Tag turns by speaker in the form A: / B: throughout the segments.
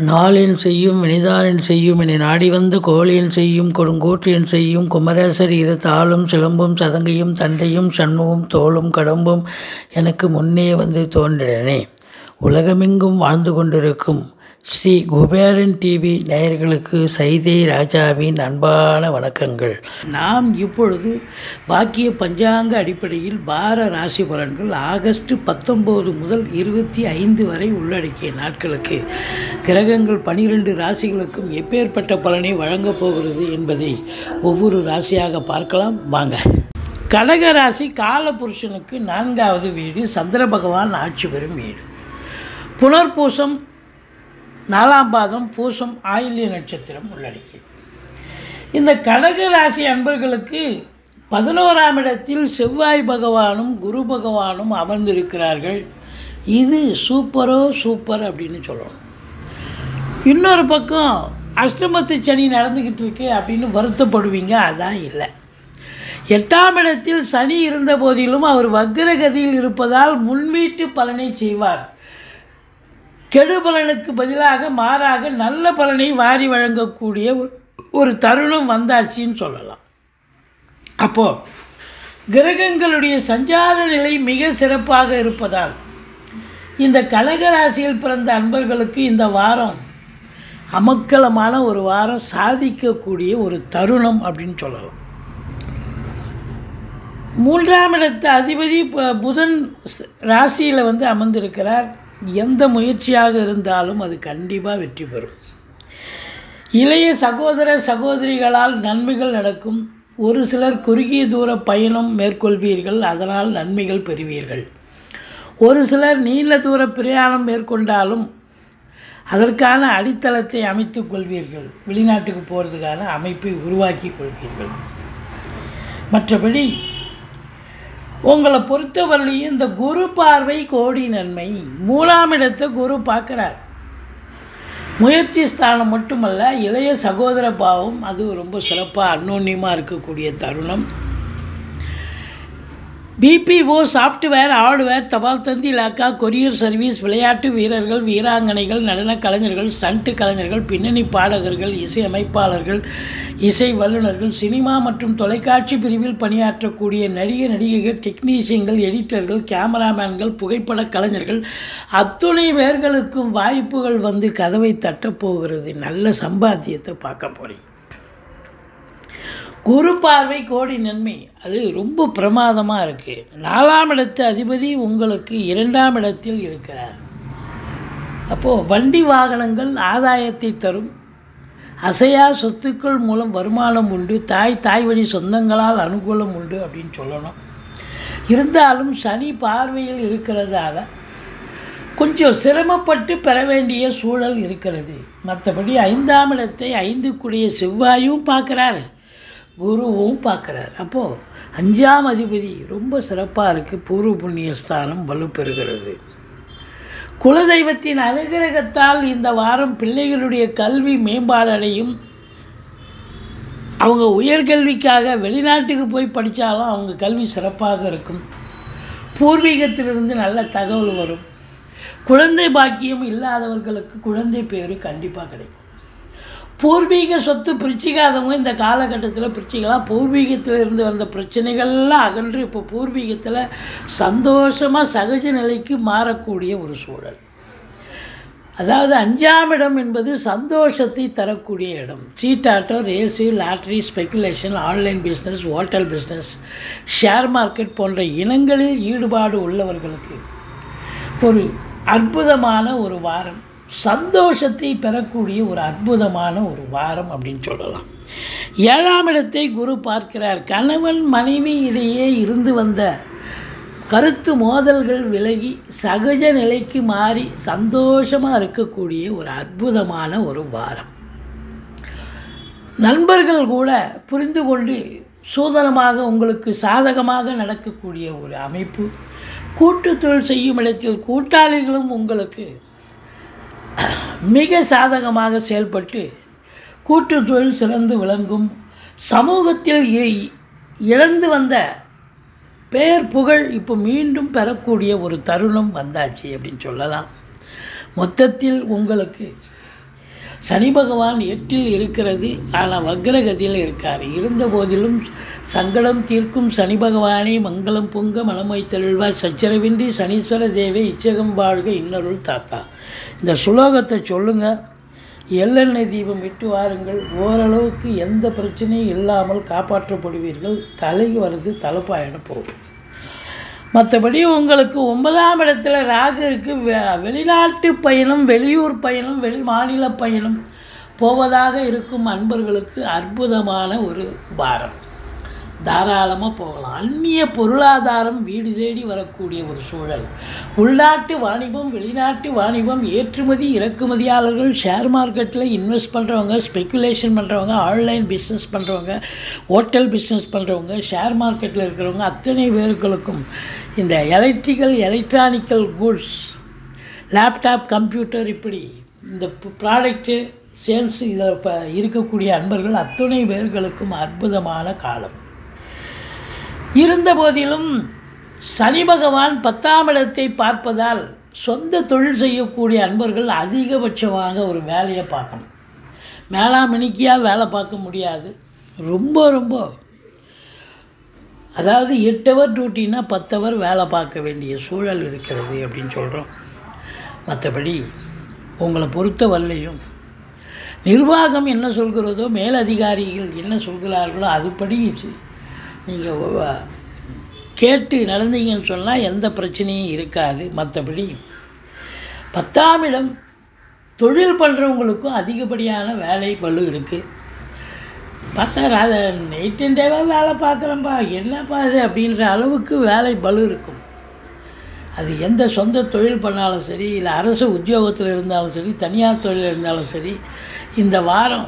A: நாளின் செய்யும் வினிதானின் செய்யும் என நாடி வந்த கோழியின் செய்யும் கொடுங்கூற்றியன் செய்யும் குமரேசர் இரு தாளும் சிலம்பும் சதங்கையும் தண்டையும் சண்முகம் தோளும் கடம்பும் எனக்கு முன்னே வந்து தோன்றினே உலகமெங்கும் வாழ்ந்து கொண்டிருக்கும் ஸ்ரீ குபேரன் டிவி நேயர்களுக்கு சைதை ராஜாவின் அன்பான வணக்கங்கள் நாம் இப்பொழுது வாக்கிய பஞ்சாங்க அடிப்படையில் வார ராசி பலன்கள் ஆகஸ்ட் பத்தொம்போது முதல் இருபத்தி ஐந்து வரை உள்ளடக்கிய நாட்களுக்கு கிரகங்கள் பனிரெண்டு ராசிகளுக்கும் எப்பேற்பட்ட பலனை வழங்கப் போகிறது என்பதை ஒவ்வொரு ராசியாக பார்க்கலாம் வாங்க கடக ராசி காலபுருஷனுக்கு நான்காவது வீடு சந்திர பகவான் ஆட்சி பெறும் வீடு புனர்பூசம் நாலாம் பாதம் பூசம் ஆயில்ய நட்சத்திரம் உள்ளடக்கியது இந்த கடக ராசி அன்பர்களுக்கு பதினோராம் இடத்தில் செவ்வாய் பகவானும் குரு பகவானும் அமர்ந்திருக்கிறார்கள் இது சூப்பரோ சூப்பர் அப்படின்னு சொல்லணும் இன்னொரு பக்கம் அஷ்டமத்து சனி நடந்துக்கிட்டு இருக்கு அப்படின்னு வருத்தப்படுவீங்க அதான் இல்லை எட்டாம் இடத்தில் சனி இருந்த போதிலும் அவர் வக்ரகதியில் இருப்பதால் முன்வீட்டு பலனை செய்வார் கெடு பலனுக்கு பதிலாக மாறாக நல்ல பலனை வாரி வழங்கக்கூடிய ஒரு- ஒரு தருணம் வந்தாச்சின்னு சொல்லலாம் அப்போது கிரகங்களுடைய சஞ்சார நிலை மிக சிறப்பாக இருப்பதால் இந்த கடக ராசியில் பிறந்த அன்பர்களுக்கு இந்த வாரம் அமக்கலமான ஒரு வாரம் சாதிக்கக்கூடிய ஒரு தருணம் அப்படின்னு சொல்லலாம் மூன்றாம் இடத்து அதிபதி ப- புதன் ராசியில் வந்து அமர்ந்திருக்கிறார் எந்த முயற்சியாக இருந்தாலும் அது கண்டிப்பாக வெற்றி பெறும் இளைய சகோதர சகோதரிகளால் நன்மைகள் நடக்கும் ஒரு சிலர் குறுகிய தூர பயணம் மேற்கொள்வீர்கள் அதனால் நன்மைகள் பெறுவீர்கள் ஒரு சிலர் நீண்ட தூர பிரயாணம் மேற்கொண்டாலும் அதற்கான அடித்தளத்தை அமைத்துக் கொள்வீர்கள் வெளிநாட்டுக்கு போகிறதுக்கான அமைப்பை உருவாக்கி கொள்வீர்கள் மற்றபடி உங்களை பொறுத்தவரையிலையும் இந்த குரு பார்வை கோடி நன்மை மூலாம் இடத்தை குரு பார்க்குறார் முயற்சி ஸ்தானம் மட்டுமல்ல இளைய சகோதர பாவம் அது ரொம்ப சிறப்பாக அன்னோன்யமாக இருக்கக்கூடிய தருணம் பிபிஓ சாஃப்ட்வேர் ஹார்ட்வேர் தபால் தந்தி இலாக்கா கொரியர் சர்வீஸ் விளையாட்டு வீரர்கள் வீராங்கனைகள் நடன கலைஞர்கள் ஸ்டண்ட் கலைஞர்கள் பின்னணி பாடகர்கள் இசை அமைப்பாளர்கள் இசை வல்லுநர்கள் சினிமா மற்றும் தொலைக்காட்சி பிரிவில் பணியாற்றக்கூடிய நடிகை நடிகைகள் டெக்னீஷியன்கள் எடிட்டர்கள் கேமராமேன்கள் புகைப்பட கலைஞர்கள் அத்துணை பேர்களுக்கும் வாய்ப்புகள் வந்து கதவை தட்டப்போகிறது நல்ல சம்பாத்தியத்தை பார்க்க போகிறீங்க குரு பார்வை கோடி நன்மை அது ரொம்ப பிரமாதமாக இருக்குது நாலாம் இடத்து அதிபதி உங்களுக்கு இரண்டாம் இடத்தில் இருக்கிறார் அப்போது வண்டி வாகனங்கள் ஆதாயத்தை தரும் அசையா சொத்துக்கள் மூலம் வருமானம் உண்டு தாய் தாய் வழி சொந்தங்களால் அனுகூலம் உண்டு அப்படின்னு சொல்லணும் இருந்தாலும் சனி பார்வையில் இருக்கிறதால கொஞ்சம் சிரமப்பட்டு பெற வேண்டிய சூழல் இருக்கிறது மற்றபடி ஐந்தாம் இடத்தை ஐந்துக்குடைய செவ்வாயும் பார்க்குறாரு குருவும் பார்க்குறாரு அப்போது அஞ்சாம் அதிபதி ரொம்ப சிறப்பாக இருக்குது பூர்வ புண்ணிய ஸ்தானம் வலுப்பெறுகிறது குலதெய்வத்தின் அனுகிரகத்தால் இந்த வாரம் பிள்ளைகளுடைய கல்வி மேம்பாடு அடையும் அவங்க உயர்கல்விக்காக வெளிநாட்டுக்கு போய் படித்தாலும் அவங்க கல்வி சிறப்பாக இருக்கும் பூர்வீகத்திலிருந்து நல்ல தகவல் வரும் குழந்தை பாக்கியம் இல்லாதவர்களுக்கு குழந்தை பேரு கண்டிப்பாக கிடைக்கும் பூர்வீக சொத்து பிரிச்சிக்காதவங்க இந்த காலகட்டத்தில் பிரிச்சிக்கலாம் பூர்வீகத்தில் இருந்து வந்த பிரச்சனைகள்லாம் அகன்று இப்போ பூர்வீகத்தில் சந்தோஷமாக சகஜ நிலைக்கு மாறக்கூடிய ஒரு சூழல் அதாவது அஞ்சாம் இடம் என்பது சந்தோஷத்தை தரக்கூடிய இடம் சீட்டாட்டம் race lottery speculation online business hotel business share market போன்ற இனங்களில் ஈடுபாடு உள்ளவர்களுக்கு ஒரு அற்புதமான ஒரு வாரம் சந்தோஷத்தை பெறக்கூடிய ஒரு அற்புதமான ஒரு வாரம் அப்படின்னு சொல்லலாம் ஏழாம் இடத்தை குரு பார்க்கிறார் கணவன் மனைவி இடையே இருந்து வந்த கருத்து மோதல்கள் விலகி சகஜ நிலைக்கு மாறி சந்தோஷமாக இருக்கக்கூடிய ஒரு அற்புதமான ஒரு வாரம் நண்பர்கள் கூட புரிந்து கொண்டு சூதனமாக உங்களுக்கு சாதகமாக நடக்கக்கூடிய ஒரு அமைப்பு கூட்டு தொழில் செய்யும் இடத்தில் கூட்டாளிகளும் உங்களுக்கு மிக சாதகமாக செயல்பட்டு கூட்டு தொழில் சிறந்து விளங்கும் சமூகத்தில் இ- இழந்து வந்த பெயர் புகழ் இப்போ மீண்டும் பெறக்கூடிய ஒரு தருணம் வந்தாச்சு அப்படின்னு சொல்லலாம் மொத்தத்தில் உங்களுக்கு சனி பகவான் எட்டில் இருக்கிறது ஆனால் வக்ரகதியில் இருக்கார் இருந்த போதிலும் சங்கடம் தீர்க்கும் சனி பகவானே மங்களம் பொங்க மனமை தெளிவாய் சச்சரவின்றி சனீஸ்வர தேவை இச்சகம் வாழ்க இன்னருள் தாத்தா இந்த சுலோகத்தை சொல்லுங்கள் எள்ளெண்ணெய் தீபம் இட்டு வாருங்கள் ஓரளவுக்கு எந்த பிரச்சனையும் இல்லாமல் காப்பாற்றப்படுவீர்கள் தலைக்கு வருது தலைப்பாயிட போகும் மற்றபடி உங்களுக்கு ஒன்பதாம் இடத்துல ராகு இருக்கு வெ- வெளிநாட்டு பயணம் வெளியூர் பயணம் வெளி மாநில பயணம் போவதாக இருக்கும் அன்பர்களுக்கு அற்புதமான ஒரு வாரம் தாராளமாக போகலாம் அந்நிய பொருளாதாரம் வீடு தேடி வரக்கூடிய ஒரு சூழல் உள்நாட்டு வாணிபம் வெளிநாட்டு வாணிபம் ஏற்றுமதி இறக்குமதியாளர்கள் ஷேர் மார்க்கெட்டில் இன்வெஸ்ட் பண்ணுறவங்க ஸ்பெக்குலேஷன் பண்ணுறவங்க ஆன்லைன் பிஸ்னஸ் பண்ணுறவங்க ஹோட்டல் பிஸ்னஸ் பண்ணுறவங்க ஷேர் மார்க்கெட்டில் இருக்கிறவங்க அத்தனை பேர்களுக்கும் இந்த electrical electronical goods laptop computer இப்படி இந்த ப்ராடக்ட்டு சேல்ஸ் இதில் இப்போ இருக்கக்கூடிய அன்பர்கள் அத்துணை பேர்களுக்கும் அற்புதமான காலம் இருந்த போதிலும் சனி பகவான் பத்தாம் இடத்தை பார்ப்பதால் சொந்த தொழில் செய்யக்கூடிய அன்பர்கள் அதிகபட்சமாக ஒரு வேலையை பார்க்கணும் மேலாமணிக்கியாக வேலை பார்க்க முடியாது ரொம்ப ரொம்ப அதாவது எட்டு ஹவர் டியூட்டினா பத்து ஹவர் வேலை பார்க்க வேண்டிய சூழல் இருக்கிறது அப்படின்னு சொல்கிறோம் மற்றபடி உங்களை பொறுத்த வரலையும் நிர்வாகம் என்ன சொல்கிறதோ மேலதிகாரிகள் என்ன சொல்கிறார்களோ அதுபடி நீங்கள் கேட்டு நடந்தீங்கன்னு சொன்னால் எந்த பிரச்சனையும் இருக்காது மற்றபடி பத்தாம் இடம் தொழில் பண்ணுறவங்களுக்கும் அதிகப்படியான வேலை பளு இருக்குது பார்த்தா ராத நைட் அண்ட் டேவாக வேலை பார்க்குறேன்ப்பா என்னப்பா இது அப்படின்ற அளவுக்கு வேலை பளு இருக்கும் அது எந்த சொந்த தொழில் பண்ணாலும் சரி இல்லை அரசு உத்தியோகத்தில் இருந்தாலும் சரி தனியார் தொழில் இருந்தாலும் சரி இந்த வாரம்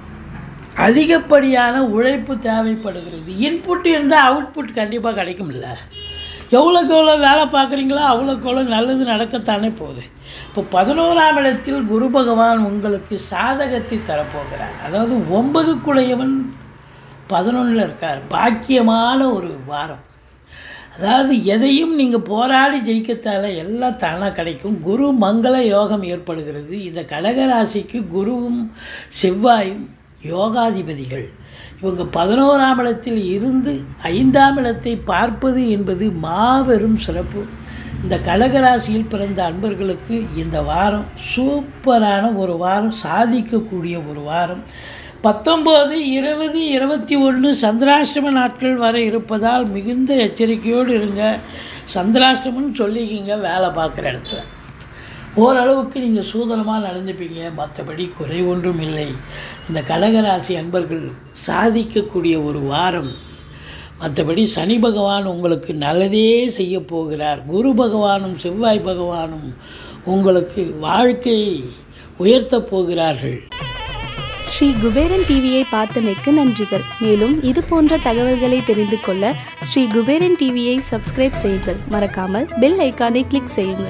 A: அதிகப்படியான உழைப்பு தேவைப்படுகிறது இன்புட் இருந்தால் அவுட்புட் கண்டிப்பாக கிடைக்கும்ல எவ்வளோக்கு எவ்வளோ வேலை பார்க்குறீங்களோ அவ்வளோக்கு எவ்வளோ நல்லது நடக்கத்தானே போகுது இப்போ பதினோராம் இடத்தில் குரு பகவான் உங்களுக்கு சாதகத்தை தரப்போகிறார் அதாவது ஒன்பதுக்குடையவன் பதினொன்றில் இருக்கார் பாக்கியமான ஒரு வாரம் அதாவது எதையும் நீங்கள் போராடி ஜெயிக்கத்தால எல்லாம் தானாக கிடைக்கும் குரு மங்கள யோகம் ஏற்படுகிறது இந்த கடகராசிக்கு குருவும் செவ்வாயும் யோகாதிபதிகள் இவங்க பதினோராம் இடத்தில் இருந்து ஐந்தாம் இடத்தை பார்ப்பது என்பது மாபெரும் சிறப்பு இந்த கடகராசியில் பிறந்த அன்பர்களுக்கு இந்த வாரம் சூப்பரான ஒரு வாரம் சாதிக்கக்கூடிய ஒரு வாரம் பத்தொம்போது இருபது இருபத்தி ஒன்று சந்திராஷ்டம நாட்கள் வரை இருப்பதால் மிகுந்த எச்சரிக்கையோடு இருங்க சந்திராஷ்டமம்னு சொல்லிக்கிங்க வேலை பார்க்குற இடத்துல ஓரளவுக்கு நீங்கள் சூதனமாக நடந்துப்பீங்க மற்றபடி குறை ஒன்றும் இல்லை இந்த கடகராசி அன்பர்கள் சாதிக்கக்கூடிய ஒரு வாரம் மற்றபடி சனி பகவான் உங்களுக்கு நல்லதே செய்ய போகிறார் குரு பகவானும் செவ்வாய் பகவானும் உங்களுக்கு வாழ்க்கையை உயர்த்தப் போகிறார்கள்
B: ஸ்ரீ குபேரன் டிவியை பார்த்தமைக்கு நன்றிகள் மேலும் இது போன்ற தகவல்களை தெரிந்து கொள்ள ஸ்ரீ குபேரன் டிவியை சப்ஸ்கிரைப் செய்யுங்கள் மறக்காமல் பெல் ஐக்கானை கிளிக் செய்யுங்கள்